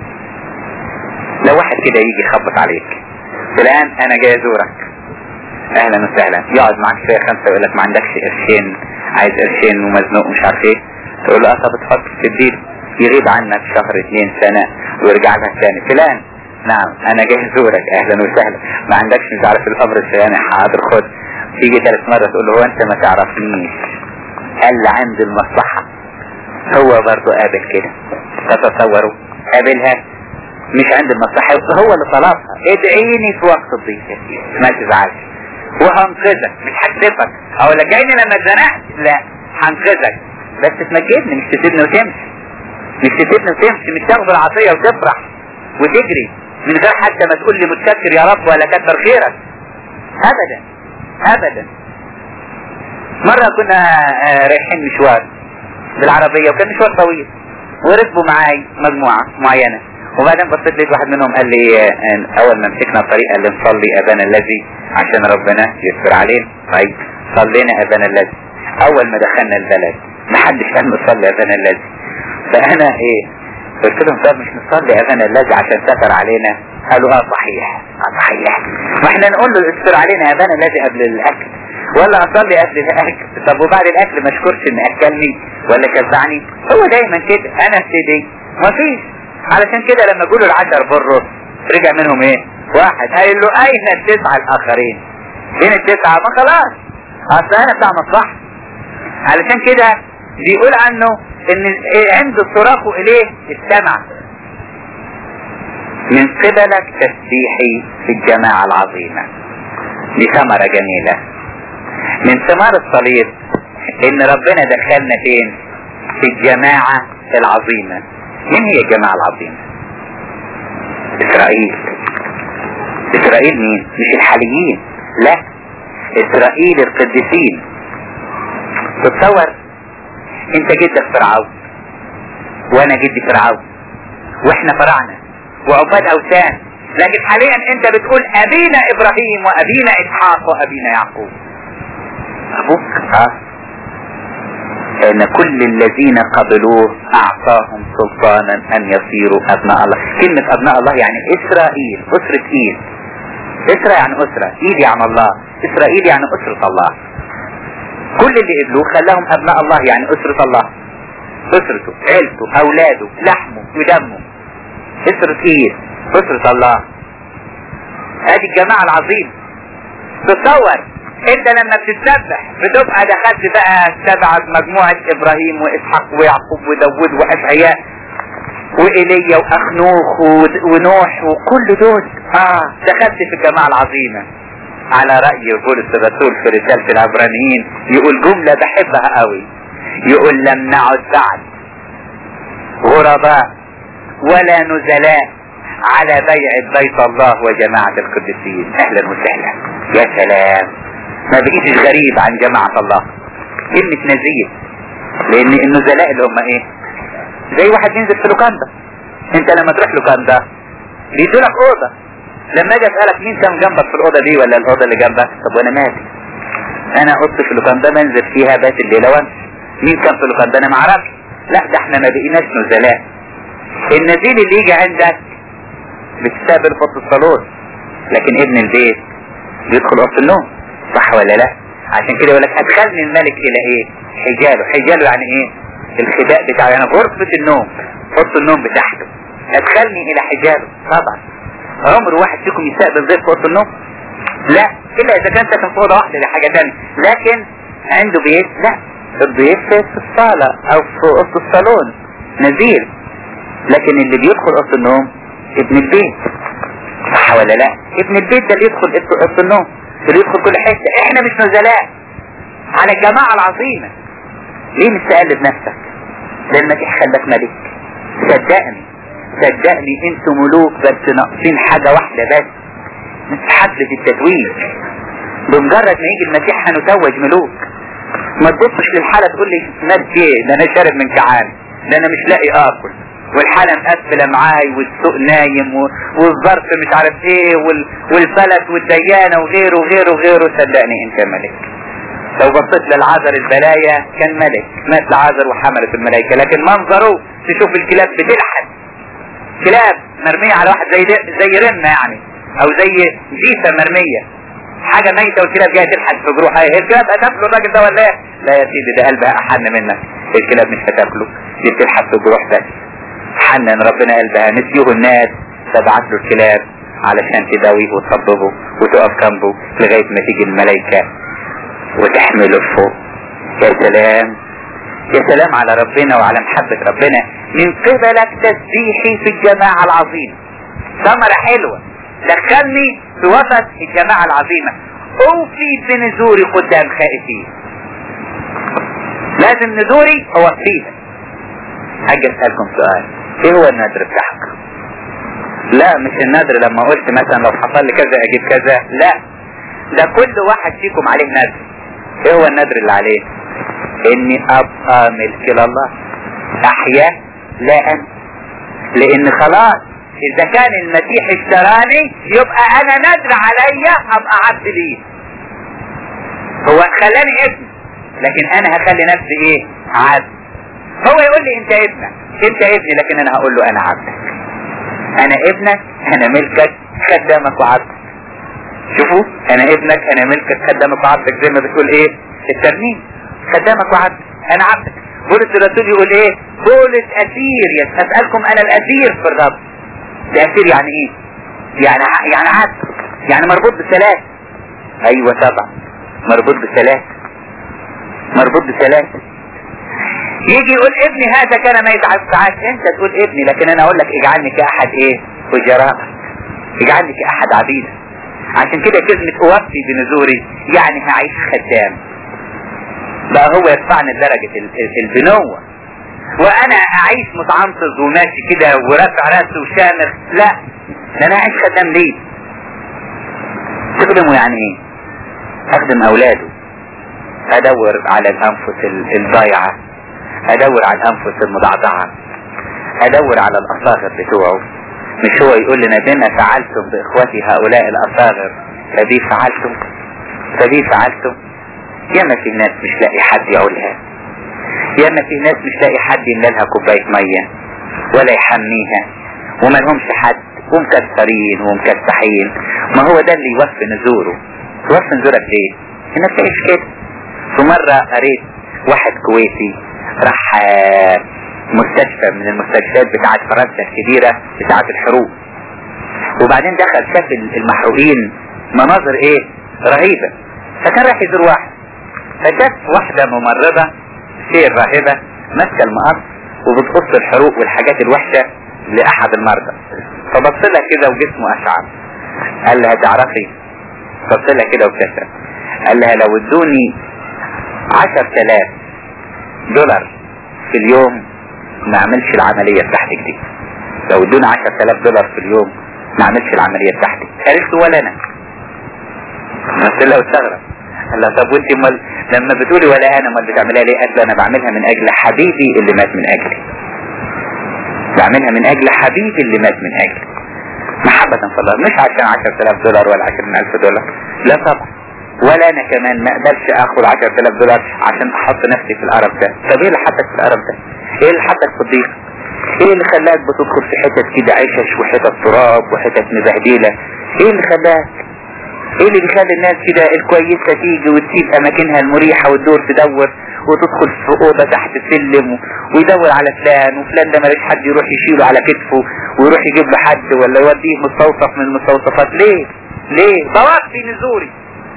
لو واحد كده يجي يخبط عليك فلان انا جاي ازورك اهلا وسهلا يقعد معك شويه خمسه يقول لك ما عندكش قرشين عايز قرشين ومزنوق مش عارف ايه تقول له اه طب اتفضل تديله يغيب عنك شهر اتنين سنة ويرجع لك تاني فلان نعم انا جاي ازورك اهلا وسهلا ما عندكش مش عارف الامر الفلاني حاضر خد تيجي ثالث مرة تقول له هو انت ما تعرفنيش قال لي عندي المصلحة هو برضو قابل كده تتصوروا قابلها مش عند المصلحة هو اللي طلبها ادعيني في وقت الضيق ما تزعلش وهنقذك مش هكتفك او لا جايني لما اتزنقت لا هنقذك بس تمجدني مش تسيبني وتمشي مش تسيبني وتمشي مش تاخد العطية وتفرح وتجري من غير حتى ما تقول لي متشكر يا رب ولا كتر خيرك ابدا ابدا مرة كنا رايحين مشوار بالعربية وكان مشوار طويل وركبوا معاي مجموعة معينة وبعدين بصيت لقيت واحد منهم قال لي آه، اول ما مسكنا الطريق قال لي نصلي ابانا الذي عشان ربنا يستر علينا طيب صلينا ابانا الذي اول ما دخلنا البلد ما حدش قال نصلي ابانا الذي فانا ايه قلت لهم طب مش نصلي ابانا الذي عشان ستر علينا قالوا اه صحيح اه صحيح ما احنا نقول له استر علينا ابانا الذي قبل الاكل ولا اصلي قبل الاكل طب وبعد الاكل ما اشكرش ان اكلني ولا شبعني هو دايما كده انا ابتدي مفيش علشان كده لما يقولوا العشر برص رجع منهم ايه واحد قال له اين التسعة الاخرين فين التسعة ما خلاص اصل انا بتاع مصلحة علشان كده بيقول عنه ان عند الصراخ اليه استمع من قبلك تسبيحي في الجماعة العظيمة دي ثمرة جميلة من ثمار الصليب ان ربنا دخلنا فين في الجماعة العظيمة مين هي الجماعة العظيمة اسرائيل اسرائيل مين مش الحاليين لا اسرائيل القديسين تتصور انت جدك فرعون وانا جدي فرعون واحنا فرعنا وعباد اوثان لكن حاليا انت بتقول ابينا ابراهيم وابينا اسحاق وابينا يعقوب ابوك اه ان كل الذين قبلوه اعطاهم سلطانا ان يصيروا ابناء الله كلمة ابناء الله يعني اسرائيل اسرة ايد اسرة يعني اسرة ايد يعني الله اسرائيل يعني اسرة الله كل اللي قبلوه خلاهم ابناء الله يعني اسرة الله اسرته عيلته اولاده لحمه ودمه اسرة ايد اسرة الله هذه الجماعة العظيمة تصور انت لما بتتسبح بتبقى دخلت بقى تبع مجموعة ابراهيم واسحاق ويعقوب وداود واشعياء وايليا واخنوخ ونوح وكل دول اه دخلت في الجماعة العظيمة على رأي بولس الرسول في رسالة العبرانيين يقول جملة بحبها قوي يقول لم نعد بعد غرباء ولا نزلاء على بيع بيت الله وجماعة القديسين اهلا وسهلا يا سلام ما بقيتش غريب عن جماعة الله كلمة نزيل لان النزلاء اللي هم ايه زي واحد ينزل في لوكاندا انت لما تروح لوكاندا بيدوا لك اوضه لما اجي اسالك مين كان جنبك في الاوضه دي ولا الاوضه اللي جنبك طب وانا مالي انا اوضتي في لوكاندا بنزل فيها بات الليله وامشي مين كان في لوكاندا انا ما اعرفش لا ده احنا ما بقيناش نزلاء النزيل اللي يجي عندك بتستقبل في اوضه الصالون لكن ابن البيت بيدخل اوضه النوم صح ولا لا عشان كده يقول لك ادخلني الملك الى ايه حجاله حجاله يعني ايه الخباء بتاعه يعني غرفة النوم اوضه النوم بتاعته ادخلني الى حجاله طبعا عمر واحد فيكم يستقبل ضيف في اوضه النوم لا الا اذا كان ساكن في اوضه واحده دي حاجه ثانيه لكن عنده بيت لا الضيف في الصاله او في اوضه الصالون نزيل لكن اللي بيدخل اوضه النوم ابن البيت صح ولا لا ابن البيت ده اللي يدخل اوضه النوم اللي يدخل كل حته احنا مش نزلاء على الجماعه العظيمه ليه مش تقلب نفسك ده المسيح خلاك ملك صدقني صدقني انتوا ملوك بس ناقصين حاجة واحدة بس مش حفلة التتويج بمجرد ما يجي المسيح هنتوج ملوك ما تبصش للحالة تقول لي مات ايه ده انا شارب من جعان ده انا مش لاقي اكل والحالة مقفلة معاي والسوق نايم والظرف مش عارف ايه وال... والفلت والديانة وغيره وغيره وغيره صدقني انت ملك لو بصيت للعذر البلايا كان ملك مات العذر وحملت الملائكة لكن منظره تشوف الكلاب بتلحد كلاب مرمية على واحد زي زي رمة يعني او زي جيسة مرمية حاجة ميتة والكلاب جاية تلحد في جروحها هي الكلاب هتاكله الراجل ده ولا ايه؟ لا يا سيدي ده قلبها احن منك الكلاب مش هتاكله دي بتلحد في جروح بس حنن ربنا قلبها نسيوه الناس تبعت له الكلاب علشان تداويه وتطببه وتقف جنبه لغاية ما تيجي الملائكة وتحمله لفوق يا سلام يا سلام على ربنا وعلى محبة ربنا من قبلك تسبيحي في الجماعة العظيمة ثمرة حلوة دخلني في وسط الجماعة العظيمة اوفي بنزوري قدام خائفين لازم نزوري اوفيها حاجة اسألكم سؤال ايه هو النذر بتاعك لا مش النذر لما قلت مثلا لو حصل لي كذا اجيب كذا لا ده كل واحد فيكم عليه نذر ايه هو النذر اللي عليه اني ابقى ملك لله احيا لا انت لان خلاص اذا كان المسيح اشتراني يبقى انا نادر عليا ابقى عبد ليه هو خلاني ابن لكن انا هخلي نفسي ايه عبد هو يقول لي انت ابنك انت ابني لكن انا هقول له انا عبدك انا ابنك انا ملكك خدامك وعبدك شوفوا انا ابنك انا ملكك خدامك وعبدك زي ما بتقول ايه الترنيم خدامك وعبدك انا عبدك بولس الرسول يقول ايه بولس اسير اسألكم انا الاسير في الرب ده اسير يعني ايه يعني يعني عبد يعني مربوط بثلاث ايوه طبعا مربوط بثلاث مربوط بثلاث يجي يقول ابني هذا كان ما يتعب ساعات انت تقول ابني لكن انا اقول لك اجعلني كاحد ايه وجرائك اجعلني كاحد عبيدك عشان كده كلمة اوفي بنزوري يعني هعيش خدام بقى هو يدفعني لدرجة البنوة وانا اعيش متعنطز وماشي كده ورافع راسي وشامخ لا ده انا اعيش خدام ليه تخدمه يعني ايه اخدم اولاده ادور على الانفس الضايعة ادور على الانفس المضعضعة ادور على الاصاغر بتوعه مش هو يقول لنا بما فعلتم باخوتي هؤلاء الاصاغر فبي فعلتم فبي فعلتم ياما في ناس مش لاقي حد يعولها ياما في ناس مش لاقي حد يملى لها كوبايه ميه ولا يحميها وما لهمش حد ومكسرين ومكسحين ما هو ده اللي يوفي نزوره يوفي نزورك ليه انك تعيش كده في مرة قريت واحد كويتي راح مستشفى من المستشفيات بتاعت فرنسا الكبيرة بتاعت الحروب وبعدين دخل شاف المحروقين مناظر ايه رهيبة فكان راح يزور واحد فشاف واحدة ممرضة سير راهبة ماسكة المقص وبتقص الحروق والحاجات الوحشة لأحد المرضى فبص لها كده وجسمه أشعر قال لها تعرفي بص لها كده وابتسم قال لها لو ادوني عشر تلاف دولار في اليوم ما اعملش العملية بتاعتك دي لو ادوني عشر تلاف دولار في اليوم ما اعملش العملية بتاعتك قالت له ولا انا قلت لها واستغرب قال لها طب وانت امال لما بتقولي ولا انا امال بتعملها ليه قالت له انا بعملها من اجل حبيبي اللي مات من اجلي بعملها من اجل حبيبي اللي مات من اجلي محبة في الله مش عشان عشر تلاف دولار ولا عشرين الف دولار لا طبعا ولا انا كمان ما اقدرش اخد 10000 دولار عشان احط نفسي في القرف ده طب ايه اللي حطك في القرف ده ايه اللي حطك في الضيق ايه اللي خلاك بتدخل في حتت كده عشش وحتت تراب وحتت مبهدله ايه اللي خلاك ايه اللي بيخلي الناس كده الكويسة تيجي وتسيب اماكنها المريحة وتدور تدور وتدخل في اوضة تحت السلم ويدور على فلان وفلان ده مالش حد يروح يشيله على كتفه ويروح يجيب له حد ولا يوديه مستوصف من المستوصفات ليه ليه بوفي نزوري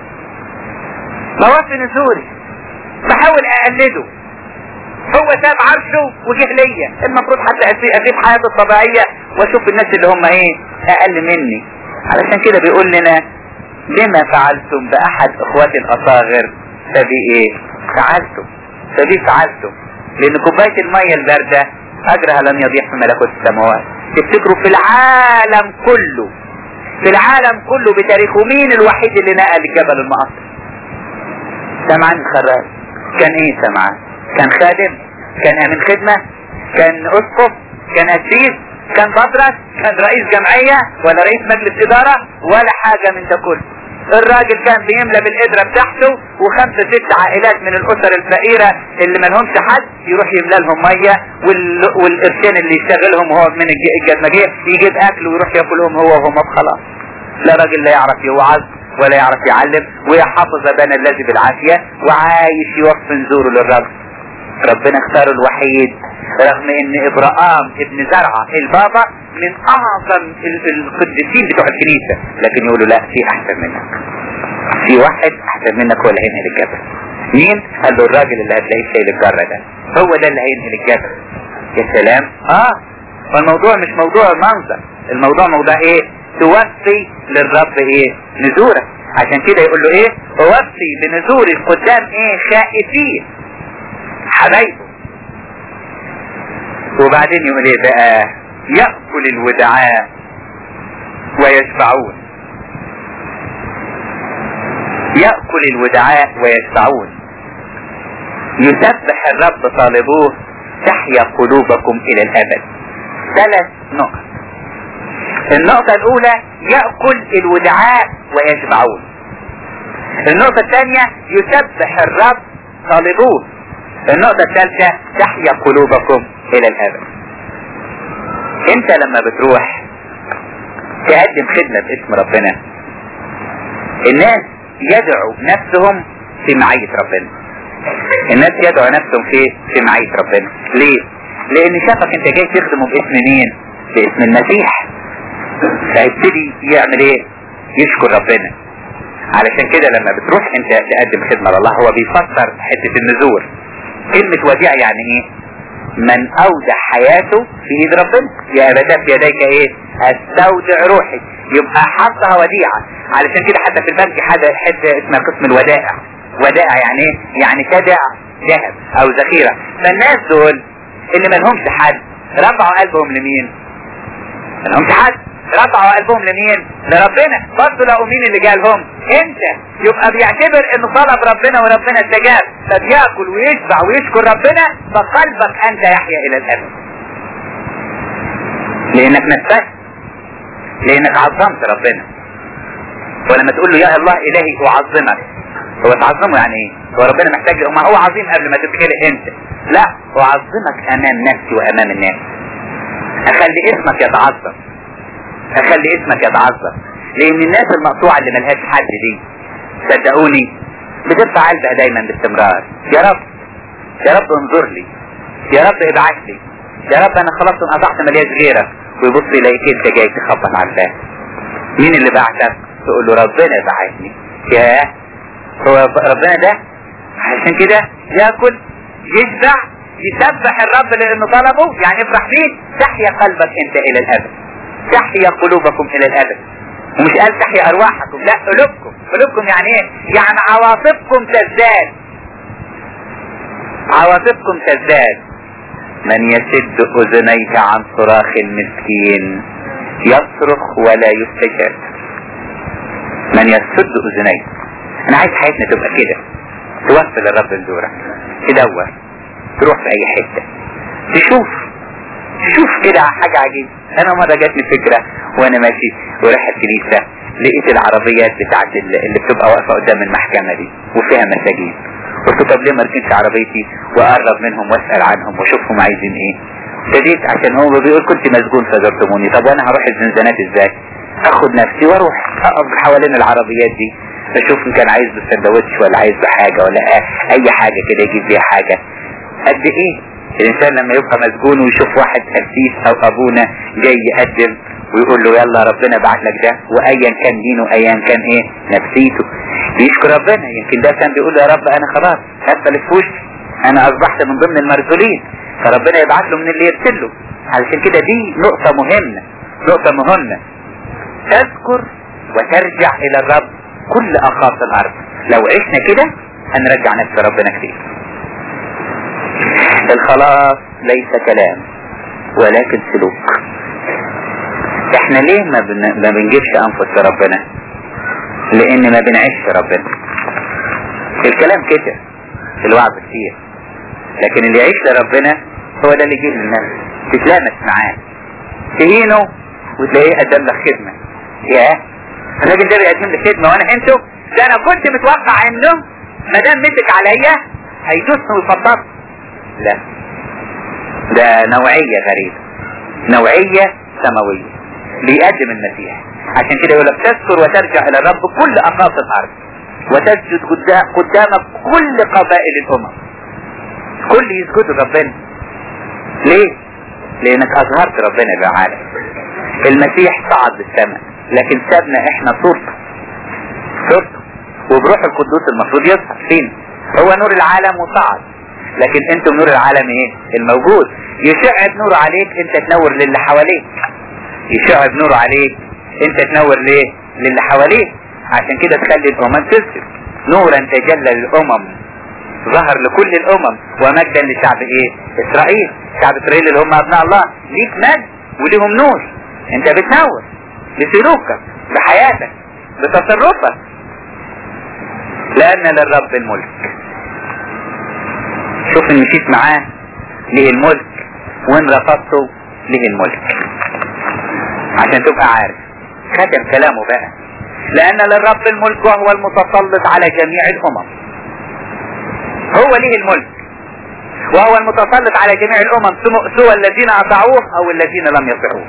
بوفي نزوري بحاول اقلده هو ساب عرشه وجه ليا المفروض حتى اسيب حياته الطبيعية واشوف الناس اللي هم ايه اقل مني علشان كده بيقول لنا لما فعلتم باحد اخواتي الاصاغر فبي ايه فعلتم فبي فعلتم لان كوباية المية الباردة اجرها لن يضيع في ملكوت السماوات تفتكروا في العالم كله في العالم كله بتاريخه مين الوحيد اللي نقل جبل المقصر سمعان الخراج كان ايه سمعان كان خادم كان امين خدمة كان اسقف كان اسيس كان بطرس كان رئيس جمعية ولا رئيس مجلس ادارة ولا حاجة من ده كله الراجل كان بيملى بالقدرة بتاعته وخمسة ست عائلات من الاسر الفقيرة اللي ما لهمش حد يروح يملى لهم مية وال... والقرشين اللي يشتغلهم هو من الجزمجية يجيب اكل ويروح ياكلهم هو وهم خلاص لا راجل لا يعرف يوعظ ولا يعرف يعلم ويحافظ بنا الذي بالعافية وعايش يوقف نزوره للرب ربنا اختاره الوحيد رغم ان ابراهام ابن زرعة البابا من اعظم القديسين بتوع الكنيسة لكن يقولوا لا في احسن منك في واحد احسن منك هو اللي هينقل الجبل مين قال له الراجل اللي هتلاقيه شايل الجرة ده هو ده اللي هينقل الجبل يا سلام اه فالموضوع مش موضوع منظر الموضوع موضوع ايه توفي للرب ايه نزورك عشان كده يقول له ايه اوفي بنزوري قدام ايه خائفين حبايبه وبعدين يقول ايه بقى يأكل الودعاء ويشبعون يأكل الودعاء ويشبعون يسبح الرب طالبوه تحيا قلوبكم الى الابد ثلاث نقط النقطة الاولى يأكل الودعاء ويشبعون النقطة الثانية يسبح الرب طالبوه النقطة الثالثة تحيا قلوبكم الى الابد انت لما بتروح تقدم خدمة باسم ربنا الناس يدعوا نفسهم في معية ربنا الناس يدعوا نفسهم في في معية ربنا ليه لان شافك انت جاي تخدمه باسم مين باسم المسيح فيبتدي يعمل ايه يشكر ربنا علشان كده لما بتروح انت تقدم خدمة لله هو بيفسر حتة النزور كلمة وديع يعني ايه من اودع حياته في ايد ربنا يا ابدا في يديك ايه استودع روحي يبقى حطها وديعة علشان كده حتى في البنك حاجة حتة اسمها قسم الودائع ودائع يعني ايه يعني تدع ذهب او ذخيرة فالناس دول اللي ما لهمش حد رفعوا قلبهم لمين ما لهمش حد رفعوا قلبهم لمين لربنا برضه لقوا مين اللي جالهم انت يبقى بيعتبر انه طلب ربنا وربنا استجاب فبياكل ويشبع ويشكر ربنا فقلبك انت يحيا الى الابد لانك نفسك لانك عظمت ربنا ولما تقول له يا الله الهي اعظمك هو تعظمه يعني ايه هو ربنا محتاج ما هو عظيم قبل ما تتخلق انت لا اعظمك امام نفسي وامام الناس اخلي اسمك يتعظم اخلي اسمك يتعظم لان الناس المقطوعة اللي ملهاش حد دي صدقوني بترفع قلبها دايما باستمرار يا رب يا رب انظر لي يا رب ابعت لي يا رب انا خلاص انقطعت ملياش غيرك ويبص يلاقيك انت جاي تخبط على الباب مين اللي بعتك تقول له ربنا بعتني ياه هو ربنا ده عشان كده ياكل يشبع يسبح الرب لانه طلبه يعني افرح بيه تحيا قلبك انت الى الابد تحيا قلوبكم الى الابد ومش قال تحيا ارواحكم لا قلوبكم قلوبكم يعني ايه يعني عواطفكم تزداد عواطفكم تزداد من يسد اذنيه عن صراخ المسكين يصرخ ولا يستجاب من يسد اذنيه انا عايز حياتنا تبقى كده توصل الرب لدورك تدور تروح في اي حتة تشوف تشوف كده حاجة عجيبة انا مرة جاتني فكرة وانا ماشي ورايح الكنيسة لقيت العربيات بتاعت اللي بتبقى واقفة قدام المحكمة دي وفيها مساجين قلت طب ليه ما اركنش عربيتي واقرب منهم واسأل عنهم واشوفهم عايزين ايه ابتديت عشان هو بيقول كنت مسجون فزرتموني طب وانا هروح الزنزانات ازاي اخد نفسي واروح اقف حوالين العربيات دي اشوف ان كان عايز له سندوتش ولا عايز له حاجة ولا اي حاجة كده يجيب بيها حاجة قد ايه الانسان لما يبقى مسجون ويشوف واحد قسيس او ابونا جاي يقدم ويقول له يلا ربنا بعت لك ده وايا كان دينه ايا كان ايه نفسيته يشكر ربنا يمكن ده كان بيقول يا رب انا خلاص قفل في وشي انا اصبحت من ضمن المرسولين فربنا يبعت له من اللي يرسل له علشان كده دي نقطة مهمة نقطة مهمة تذكر وترجع الى الرب كل اخاص الارض لو عشنا كده هنرجع نفس ربنا كتير الخلاص ليس كلام ولكن سلوك احنا ليه ما, بن... ما بنجيبش انفس لربنا لان ما بنعيش ربنا الكلام كده الوعظ كتير لكن اللي يعيش لربنا هو ده اللي يجيب للناس تتلامس معاه تهينه وتلاقيه قدم لك خدمة ياه الراجل ده بيقدم لي خدمة وانا هنته ده انا كنت متوقع انه ما دام مسك عليا هيدوسني ويفضل لا ده نوعية غريبة نوعية سماوية بيقدم المسيح عشان كده يقول لك تذكر وترجع الى الرب كل اقاصي الارض وتسجد قدامك كل قبائل الامم كل يسجدوا ربنا ليه لانك اظهرت ربنا للعالم المسيح صعد للسماء لكن سابنا احنا صورته صورته وبروح القدوس المفروض يظهر فين هو نور العالم وصعد لكن انتم نور العالم ايه الموجود يشع بنور عليك انت تنور للي حواليك يشع بنور عليك انت تنور ليه للي حواليك عشان كده تخلي الامم تسجد نورا تجلى للامم ظهر لكل الامم ومجدا لشعب ايه اسرائيل شعب اسرائيل اللي هم ابناء الله ليك مجد وليهم نور انت بتنور بسلوكك بحياتك بتصرفك لان للرب الملك شوف ان مشيت معاه ليه الملك وان رفضته ليه الملك عشان تبقى عارف ختم كلامه بقى لان للرب الملك وهو المتسلط على جميع الامم هو ليه الملك وهو المتسلط على جميع الامم سوى الذين اطاعوه او الذين لم يطيعوه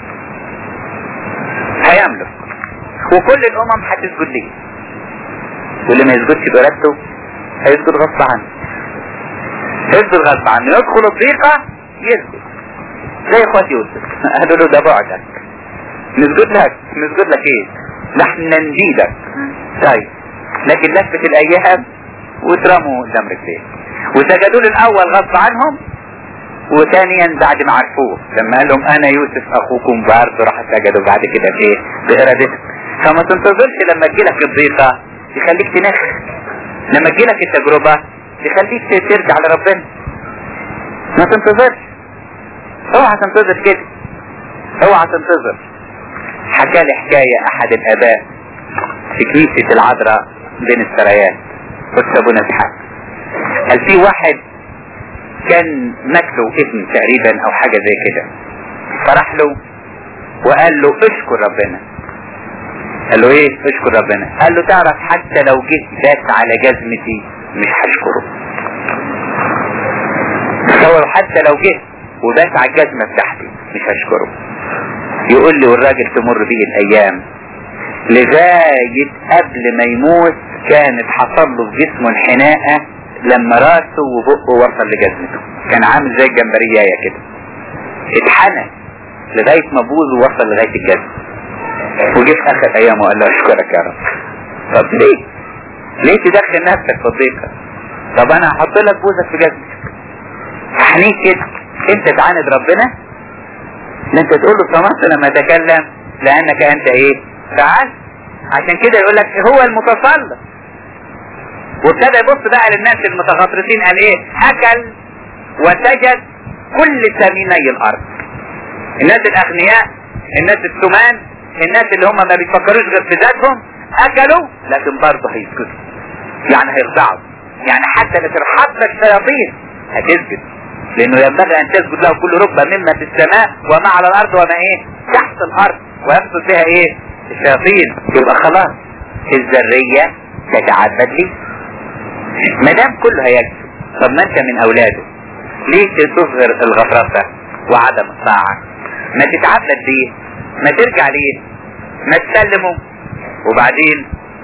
هيملك وكل الامم هتسجد ليه واللي ما يسجدش بارادته هيسجد غصب عنه هيسجد غصب عنه يدخل الضيقه يسجد زي اخوات يوسف قالوا له ده بعدك نسجد لك نسجد لك ايه نحن ننجيدك طيب لكن لفت الايام واترموا قدام رجليه وسجدوا له الاول غصب عنهم وثانيا بعد ما عرفوه لما قال لهم انا يوسف اخوكم برضه راح سجدوا بعد كده بايه بارادتهم فما تنتظرش لما تجيلك الضيقه يخليك تنخ لما تجيلك التجربه يخليك ترجع لربنا ما تنتظرش اوعى تنتظر كده اوعى تنتظر حكى لي حكاية احد الاباء في كنيسة العذراء بين السرايات قدس ابونا اسحاق قال في واحد كان ماكله ابن تقريبا او حاجة زي كده فراح له وقال له اشكر ربنا قال له ايه اشكر ربنا قال له تعرف حتى لو جيت داس على جزمتي مش هشكره تصور حتى لو جيت وداس على الجزمة بتاعتي مش هشكره يقول لي والراجل تمر به الايام لغاية قبل ما يموت كانت حصل له في جسمه انحناءة لما راسه وبقه وصل لجزمته كان عامل زي الجمبرياية كده اتحنى لغاية ما بوزه وصل لغاية الجزم وجه في اخر ايامه وقال له اشكرك يا رب طب ليه ليه تدخل نفسك في الضيقة طب انا هحط لك بوزك في جزمتك احنيك كده انت تعاند ربنا ان انت تقول له صمت لما اتكلم لانك انت ايه فعل عشان كده يقول لك هو المتسلط وابتدى يبص بقى للناس المتغطرسين قال ايه اكل وسجد كل سميني الارض الناس الاغنياء الناس السمان الناس اللي هم ما بيفكروش غير في ذاتهم اكلوا لكن برضه هيسجدوا يعني هيخضعوا يعني حتى لو حتى الشياطين هتسجد لانه ينبغي ان تسجد له كل ركبه مما في السماء وما على الارض وما ايه تحت الارض ويقصد بها ايه الشياطين يبقى خلاص الذريه تتعبد لي ما دام كله هيكفي طب ما انت من اولاده ليه تصغر الغطرسه وعدم الطاعه ما تتعبد ليه ما ترجع ليه ما تسلمه وبعدين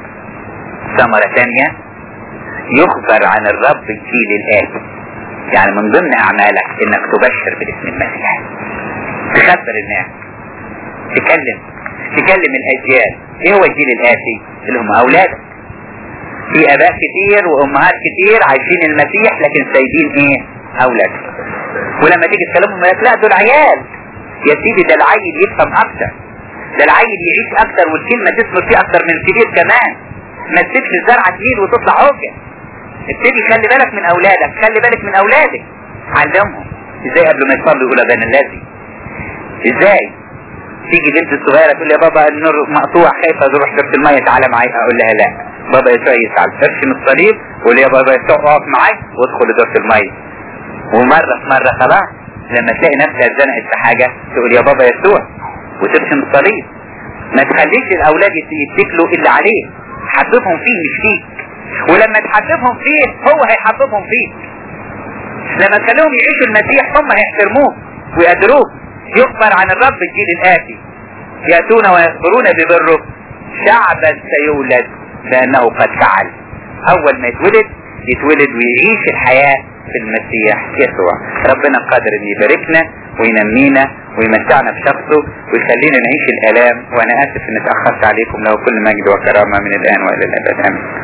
ثمرة ثانية يخبر عن الرب الجيل الآتي يعني من ضمن أعمالك إنك تبشر باسم المسيح تخبر الناس تكلم تكلم الأجيال إيه هو الجيل الآتي اللي هم أولادك في آباء كتير وأمهات كتير عايشين المسيح لكن سايبين إيه أولادك ولما تيجي تكلمهم يقول لا دول عيال يا سيدي ده العيل يفهم أكتر ده العيل يعيش أكتر والكلمة تثمر فيه أكتر من الكبير كمان ما تسيبش الزرعة تميل وتطلع عوجة ابتدي خلي بالك من اولادك خلي بالك من اولادك علمهم ازاي قبل ما يصلوا يقولوا ده الذي ازاي تيجي بنت الصغيره تقول لي يا بابا النور مقطوع خايفه اروح دورة الميه تعالى معايا اقول لها لا بابا يسوع يسعى ارشم الصليب وقول لي يا بابا يسوع اقف معايا وادخل دورة الميه ومره في مره خلاص لما تلاقي نفسها اتزنقت في حاجه تقول يا بابا يسوع وترشم الصليب ما تخليش الاولاد يتكلوا الا عليه حببهم فيه مش فيك ولما تحببهم فيه هو هيحببهم فيك لما تخليهم يعيشوا المسيح هم هيحترموه ويقدروه يخبر عن الرب الجيل الآتي يأتون ويخبرون ببره شعبا سيولد لأنه قد فعل أول ما يتولد يتولد ويعيش الحياة في المسيح يسوع ربنا قادر ان يباركنا وينمينا ويمتعنا بشخصه ويخلينا نعيش الالام وانا اسف ان اتاخرت عليكم له كل مجد وكرامه من الان والى الابد امين